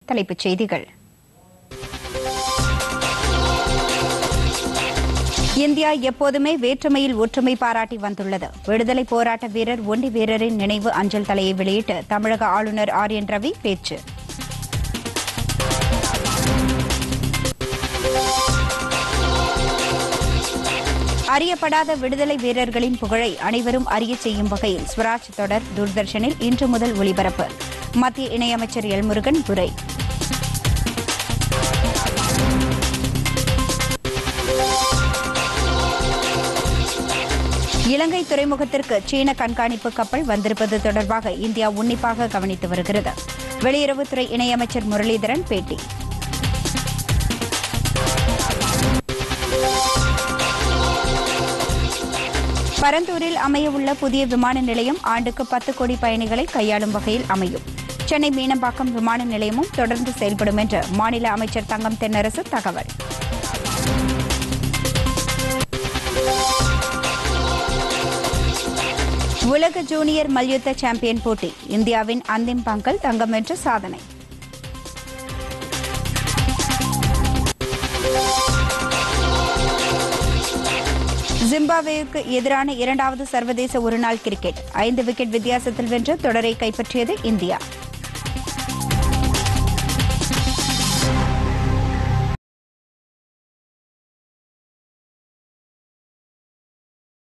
தலைப்புச் செய்திகள் இந்தியா எப்போதுமே வேற்றுமையில் ஒற்றுமை பாராட்டி வந்துள்ளது விடுதலை போராட்ட வீரர் ஒண்டி வீரரின் நினைவு அஞ்சல் தலையை வெளியிட்டு தமிழக ஆளுநர் ஆர் என் ரவி பேச்சு அறியப்படாத விடுதலை வீரர்களின் புகழை அனைவரும் அறியச் செய்யும் வகையில் ஸ்வராஜ் தொடர் தூர்தர்ஷனில் இன்று முதல் ஒலிபரப்பு மத்திய இணையமைச்சர் எல் முருகன் உரை இலங்கை துறைமுகத்திற்கு சீன கண்காணிப்பு கப்பல் வந்திருப்பது தொடர்பாக இந்தியா உன்னிப்பாக கவனித்து வருகிறது வெளியுறவுத்துறை இணையமைச்சர் முரளிதரன் பேட்டி பரந்தூரில் அமையவுள்ள புதிய விமான நிலையம் ஆண்டுக்கு பத்து கோடி பயணிகளை கையாளும் வகையில் அமையும் சென்னை மீனம்பாக்கம் விமான நிலையமும் தொடர்ந்து செயல்படும் என்று மாநில அமைச்சர் தங்கம் தென்னரசு தகவல் உலக ஜூனியர் மல்யுத்த சாம்பியன் போட்டி இந்தியாவின் அந்திம் பங்கல் தங்கம் வென்ற சாதனை ஜிம்பாப்வேவுக்கு எதிரான இரண்டாவது சர்வதேச ஒருநாள் கிரிக்கெட் ஐந்து விக்கெட் வித்தியாசத்தில் வென்று தொடரை கைப்பற்றியது இந்தியா